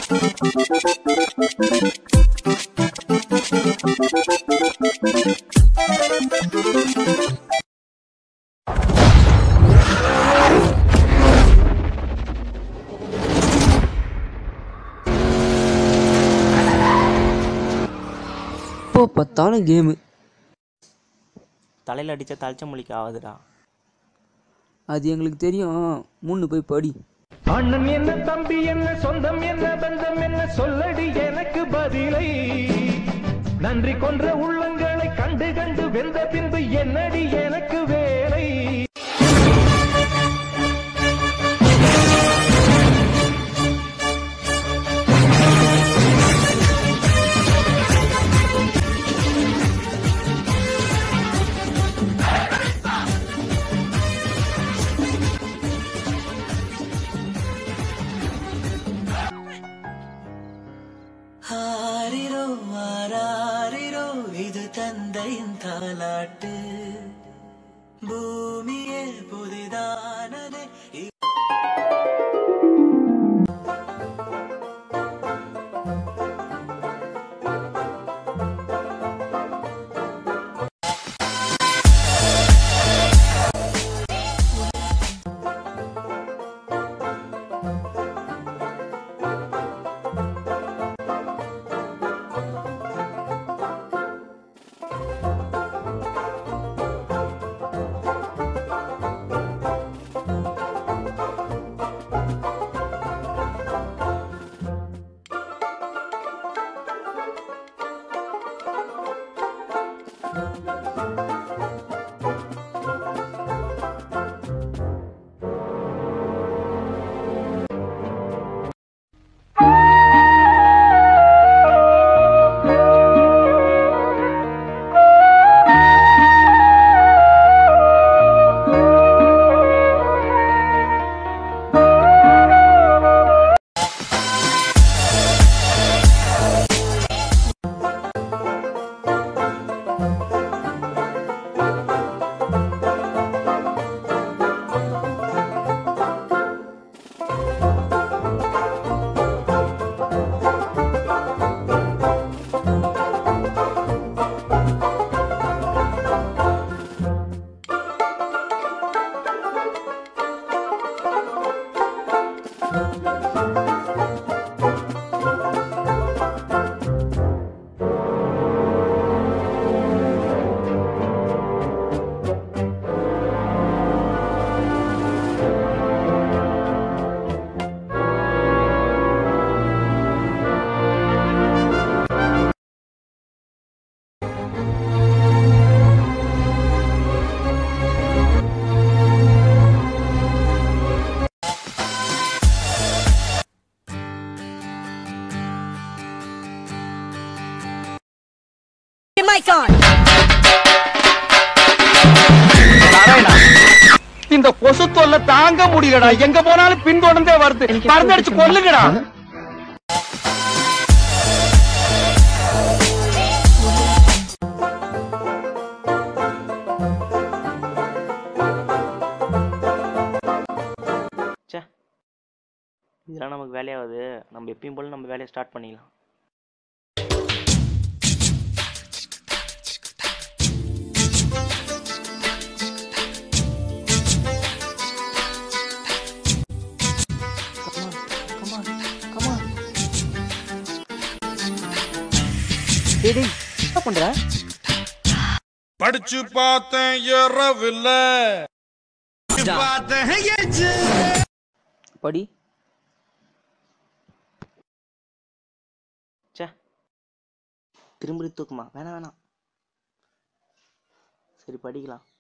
இப்போ பார்த்தாலும் கேமு தலையில் அடித்தா தலைச்ச மொழிக்கு ஆகுதுடா அது எங்களுக்கு தெரியும் முன்னு போய் படி அண்ணன் என்ன தம்பி என்ன சொந்தம் என்ன பந்தம் என்ன சொல்லடி எனக்கு பதிலை நன்றி கொன்ற உள்ளங்களை கண்டு கண்டு வெந்த பின்பு என்னடி எனக்கு வேலை ஆரிரோ ஆராரிரோ இது தந்தையின் தாலாட்டு பூமியே புதிதானதே இ- இந்த கொசு தொல்லை தாங்க முடியலடா எங்க போனாலும் பின்தொடர்ந்தே வருது மருந்தடிச்சு கொல்லுங்கடா ச்சே இதெல்லாம் நமக்கு வேலையாகுது நம்ம எப்பயும் போல நம்ம வேலையை ஸ்டார்ட் பண்ணிக்கலாம் டேய் டேய் என்ன பண்ற படிச்சு பார்த்தேன் இரவில்ல படி ச்சே திரும்பி தூக்குமா வேணாம் வேணாம் சரி படிக்கலாம்